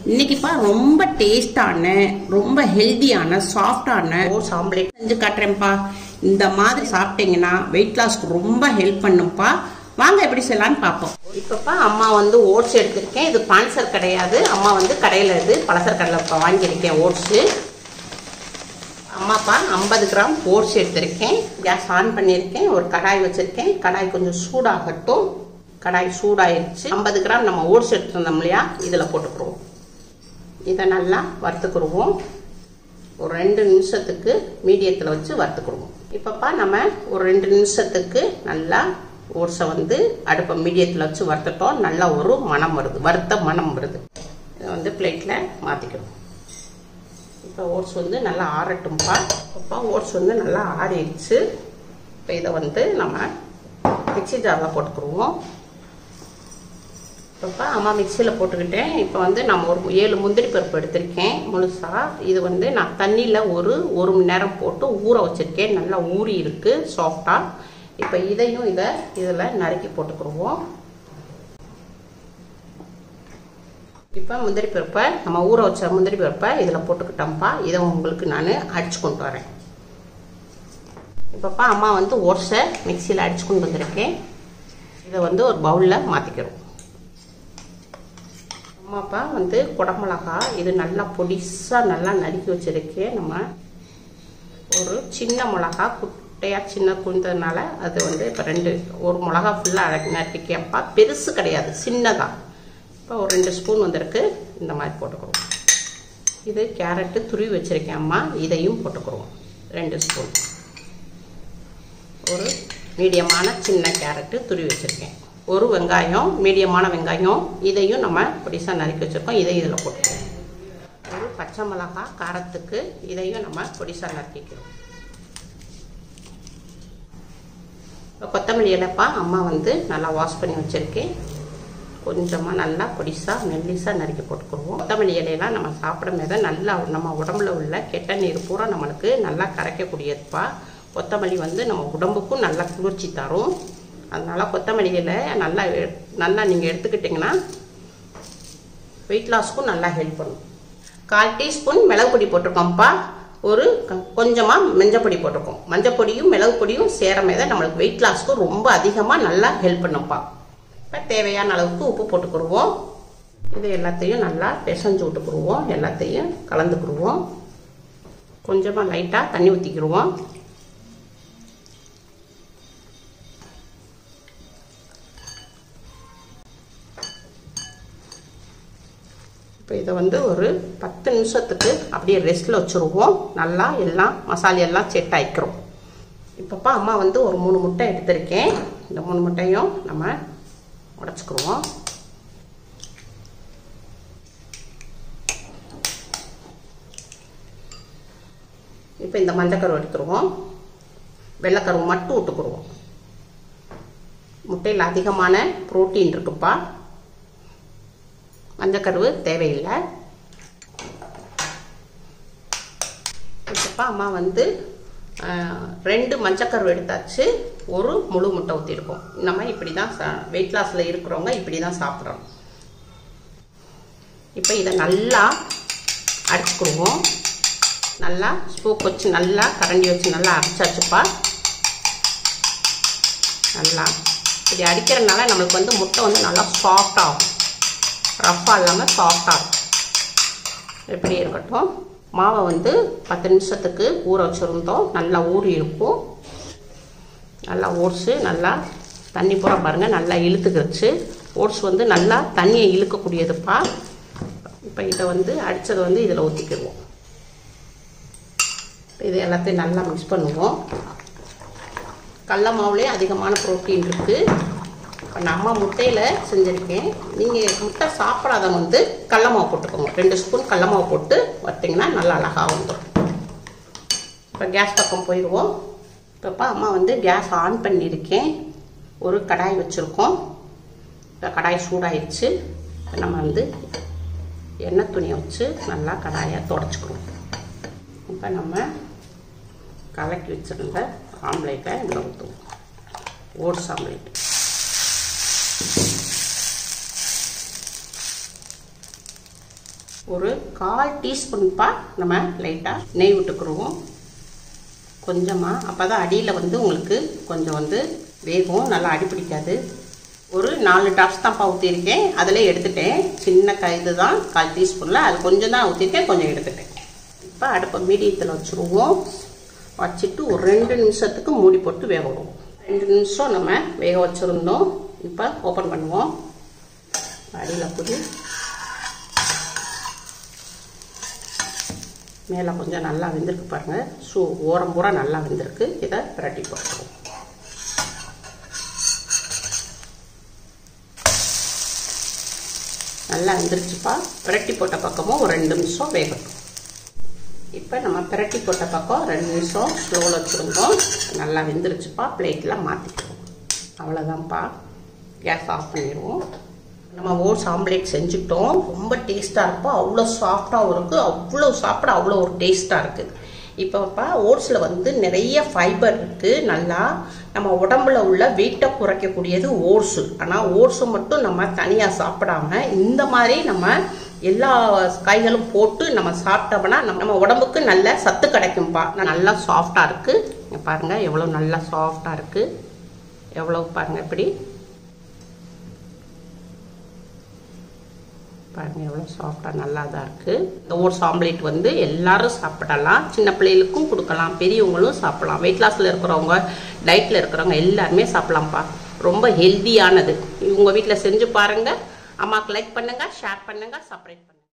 இன்னைக்குப்பா ரொம்ப டேஸ்டான ரொம்ப ஹெல்தியான சாஃப்டான ஓட்ஸ் ஆம்லேட் செஞ்சு காட்டுறேன்ப்பா இந்த மாதிரி சாப்பிட்டீங்கன்னா வெயிட் லாஸ்க்கு ரொம்ப ஹெல்ப் பண்ணும்ப்பா வாங்க எப்படி செய்யலாம்னு பார்ப்போம் இப்பப்பா அம்மா வந்து ஓட்ஸ் எடுத்திருக்கேன் இது பான்சர் கிடையாது அம்மா வந்து கடையில் இது பலசர் கடையில் இப்போ வாங்கியிருக்கேன் ஓட்ஸு அம்மாப்பா ஐம்பது கிராம் ஓட்ஸ் எடுத்திருக்கேன் கேஸ் ஆன் பண்ணியிருக்கேன் ஒரு கடாய் வச்சுருக்கேன் கடாய் கொஞ்சம் சூடாகட்டும் கடாய் சூடாயிருச்சு ஐம்பது கிராம் நம்ம ஓட்ஸ் எடுத்துருந்தோம் இல்லையா இதில் போட்டுக்குருவோம் இதை நல்லா வறுத்துக்குருவோம் ஒரு ரெண்டு நிமிஷத்துக்கு மீடியத்தில் வச்சு வறுத்துக்குருவோம் இப்போப்பா நம்ம ஒரு ரெண்டு நிமிஷத்துக்கு நல்லா ஓட்ஸை வந்து அடுப்பை மீடியத்தில் வச்சு வறுத்துட்டோம் நல்லா ஒரு மணம் வருது வறுத்த மணம் வருது இதை வந்து பிளேட்டில் மாற்றிக்கணும் இப்போ ஓட்ஸ் வந்து நல்லா ஆறட்டும்ப்பா இப்போ ஓட்ஸ் வந்து நல்லா ஆறிடுச்சு இப்போ இதை வந்து நம்ம மிக்சி ஜாரில் போட்டுக்குருவோம் இப்போ அம்மா மிக்சியில் போட்டுக்கிட்டேன் இப்போ வந்து நம்ம ஒரு ஏழு முந்திரி பருப்பு எடுத்திருக்கேன் முழுசாக இது வந்து நான் தண்ணியில் ஒரு ஒரு மணி நேரம் போட்டு ஊற வச்சுருக்கேன் நல்லா ஊறி இருக்குது சாஃப்டாக இப்போ இதையும் இதை இதில் நறுக்கி போட்டுக்குருவோம் இப்போ முந்திரி பருப்பை நம்ம ஊற வச்ச முந்திரி பருப்பை இதில் போட்டுக்கிட்டோம்ப்பா இதை உங்களுக்கு நான் அடிச்சு கொண்டு வரேன் இப்போப்பா அம்மா வந்து ஓட்ஸை மிக்சியில் அடிச்சு கொண்டு வந்திருக்கேன் இதை வந்து ஒரு பவுலில் மாற்றிக்கிறோம் அம்மாப்பா வந்து குடமிளகா இது நல்லா பொடிசாக நல்லா நறுக்கி வச்சுருக்கேன் நம்ம ஒரு சின்ன மிளகா குட்டையாக சின்ன குந்ததுனால அது வந்து இப்போ ரெண்டு ஒரு மிளகா ஃபுல்லாக நறுக்கிக்கப்பா பெருசு கிடையாது சின்னதாக இப்போ ஒரு ரெண்டு ஸ்பூன் வந்திருக்கு இந்த மாதிரி போட்டுக்கிறோம் இது கேரட்டு துருவி வச்சுருக்கேன் அம்மா இதையும் போட்டுக்கிறோம் ரெண்டு ஸ்பூன் ஒரு மீடியமான சின்ன கேரட்டு துருவி வச்சுருக்கேன் ஒரு வெங்காயம் மீடியமான வெங்காயம் இதையும் நம்ம பொடிசாக நறுக்கி வச்சுருக்கோம் இதையும் இதில் போட்டுக்கிறோம் ஒரு பச்சை மிளகா காரத்துக்கு இதையும் நம்ம பொடிசாக நறுக்கிக்கிறோம் இப்போ கொத்தமல்லி இலைப்பா அம்மா வந்து நல்லா வாஷ் பண்ணி வச்சுருக்கேன் கொஞ்சமாக நல்லா பொடிசாக மெல்லிசாக நறுக்கி போட்டுக்குருவோம் கொத்தமல்லி இலையெல்லாம் நம்ம சாப்பிடும் போது நல்லா நம்ம உடம்புல உள்ள கெட்ட நீர் பூரா நம்மளுக்கு நல்லா கரைக்கக்கூடியதுப்பா கொத்தமல்லி வந்து நம்ம உடம்புக்கும் நல்லா குளிர்ச்சி தரும் அதனால் கொத்தமல்லி இலை நல்லா நல்லா நீங்கள் எடுத்துக்கிட்டிங்கன்னா வெயிட் லாஸ்க்கும் நல்லா ஹெல்ப் பண்ணும் கால் டீஸ்பூன் மிளகு பொடி போட்டிருக்கோம்ப்பா ஒரு கொஞ்சமாக மஞ்சப்பொடி போட்டிருக்கோம் மஞ்சப்பொடியும் மிளகு பொடியும் சேரமே தான் நம்மளுக்கு வெயிட் லாஸ்க்கு ரொம்ப அதிகமாக நல்லா ஹெல்ப் பண்ணும்ப்பா இப்போ தேவையான அளவுக்கு உப்பு போட்டுக்கிடுவோம் இது எல்லாத்தையும் நல்லா பிசைஞ்சு விட்டுக்குருவோம் எல்லாத்தையும் கலந்துக்கிடுவோம் கொஞ்சமாக லைட்டாக தண்ணி ஊற்றிக்கிடுவோம் இப்போ இதை வந்து ஒரு பத்து நிமிஷத்துக்கு அப்படியே ரெஸ்ட்டில் வச்சுருவோம் நல்லா எல்லாம் மசாலா எல்லாம் செட் ஆகிக்கிறோம் இப்போப்பா அம்மா வந்து ஒரு மூணு முட்டை எடுத்திருக்கேன் இந்த மூணு முட்டையும் நம்ம உடச்சிக்குருவோம் இப்போ இந்த மஞ்சக்கருவு எடுத்துருவோம் வெள்ளைக்கருவு மட்டும் விட்டுக்குருவோம் முட்டையில் அதிகமான புரோட்டீன் இருக்குப்பா மஞ்சக்கருவு தேவையில்லை இப்பப்பா அம்மா வந்து ரெண்டு மஞ்சக்கருவு எடுத்தாச்சு ஒரு முழு முட்டை ஊற்றிருக்கோம் நம்ம இப்படி தான் வெயிட் லாஸில் இருக்கிறவங்க இப்படி தான் சாப்பிட்றோம் இப்போ இதை நல்லா அடிச்சுக்கிடுவோம் நல்லா ஸ்பூக் வச்சு நல்லா கரண்டி வச்சு நல்லா அரைச்சாச்சுப்பா நல்லா இப்படி அடிக்கிறதுனால நம்மளுக்கு வந்து முட்டை வந்து நல்லா சாஃப்டாகும் ரஃப்பாக இல்லாமல் சாஃப்டாக இருக்கும் எப்படி இருக்கட்டும் மாவை வந்து பத்து நிமிஷத்துக்கு ஊற வச்சுருந்தோம் நல்லா ஊறி இருக்கும் நல்லா ஓட்ஸு நல்லா தண்ணி பூரா பாருங்கள் நல்லா இழுத்துக்கிடுச்சு ஓட்ஸ் வந்து நல்லா தண்ணியை இழுக்கக்கூடியதுப்பா இப்போ இதை வந்து அடித்ததை வந்து இதில் ஊற்றிக்கிடுவோம் இது எல்லாத்தையும் நல்லா மிக்ஸ் பண்ணுவோம் கடல மாவுலேயே அதிகமான ப்ரோட்டீன் இருக்குது இப்போ நம்ம முட்டையில் செஞ்சுருக்கேன் நீங்கள் முட்டை சாப்பிடாதவங்க வந்து கடல மாவு போட்டுக்கோங்க ரெண்டு ஸ்பூன் கடல மாவு போட்டு வட்டிங்கன்னா நல்லா அழகாக வந்துடும் இப்போ கேஸ் பக்கம் போயிடுவோம் இப்போப்பா அம்மா வந்து கேஸ் ஆன் பண்ணியிருக்கேன் ஒரு கடாய் வச்சுருக்கோம் இப்போ கடாய் சூடாயிடுச்சு இப்போ நம்ம வந்து எண்ணெய் துணியை வச்சு நல்லா கடாயை தொடச்சிக்கணும் இப்போ நம்ம கலக்கி வச்சுருந்த ஆம்லேட்டை இதில் ஊற்றுவோம் ஓட்ஸ் ஆம்லேட் ஒரு கால் டீஸ்பூன்ப்பா நம்ம லைட்டாக நெய் விட்டுக்குருவோம் கொஞ்சமாக அப்போ தான் அடியில் வந்து உங்களுக்கு கொஞ்சம் வந்து வேகும் நல்லா அடி பிடிக்காது ஒரு நாலு ட்ராப்ஸ் தான்ப்பா ஊற்றிருக்கேன் அதில் எடுத்துட்டேன் சின்ன க இது தான் கால் டீஸ்பூனில் அது கொஞ்சம் தான் ஊற்றிருக்கேன் கொஞ்சம் எடுத்துட்டேன் இப்போ அடுப்பை மீடியத்தில் வச்சுருவோம் வச்சுட்டு ஒரு ரெண்டு நிமிஷத்துக்கு மூடி போட்டு வேக விடுவோம் ரெண்டு நிமிஷம் நம்ம வேக வச்சுருந்தோம் இப்போ ஓப்பன் பண்ணுவோம் அடியில் புதி மேலே கொஞ்சம் நல்லா வெந்திருக்கு பாருங்கள் ஸோ ஓரம் பூரா நல்லா வெந்திருக்கு இதை பிரட்டி போட்டுருவோம் நல்லா வெந்துருச்சுப்பா பிரட்டி போட்ட பக்கமும் ஒரு ரெண்டு நிமிஷம் வேகட்டும் இப்போ நம்ம பிரட்டி போட்ட பக்கம் ரெண்டு நிமிஷம் ஸ்லோவில் வச்சுருந்தோம் நல்லா வெந்துருச்சுப்பா பிளேட்டில் மாற்றிக்குவோம் அவ்வளோதான்ப்பா கேஸ் ஆஃப் பண்ணிடுவோம் நம்ம ஓட்ஸ் ஆம்லேட் செஞ்சுட்டோம் ரொம்ப டேஸ்ட்டாக இருக்கும் அவ்வளோ சாஃப்டாகவும் இருக்குது அவ்வளோ சாப்பிட அவ்வளோ ஒரு டேஸ்ட்டாக இருக்குது இப்போப்பா ஓட்ஸில் வந்து நிறைய ஃபைபர் இருக்குது நல்லா நம்ம உடம்புல உள்ள வெயிட்டை குறைக்கக்கூடியது ஓட்ஸு ஆனால் ஓட்ஸு மட்டும் நம்ம தனியாக சாப்பிடாம இந்த மாதிரி நம்ம எல்லா காய்களும் போட்டு நம்ம சாப்பிட்டோம்னா நம்ம உடம்புக்கு நல்ல சத்து கிடைக்கும்ப்பா நல்லா சாஃப்டாக இருக்குது பாருங்கள் எவ்வளோ நல்லா சாஃப்டாக இருக்குது எவ்வளோ பாருங்கள் இப்படி பாருங்கள் எவ்வளோ சாஃப்டாக நல்லா தான் இருக்குது இந்த ஓட்ஸ் ஆம்லேட் வந்து எல்லாரும் சாப்பிடலாம் சின்ன பிள்ளைகளுக்கும் கொடுக்கலாம் பெரியவங்களும் சாப்பிடலாம் வெயிட் லாஸில் இருக்கிறவங்க டயட்டில் இருக்கிறவங்க எல்லாருமே சாப்பிடலாம்ப்பா ரொம்ப ஹெல்த்தியானது உங்கள் வீட்டில் செஞ்சு பாருங்கள் அம்மாவுக்கு லைக் பண்ணுங்கள் ஷேர் பண்ணுங்கள் சப்ரேட் பண்ணுங்கள்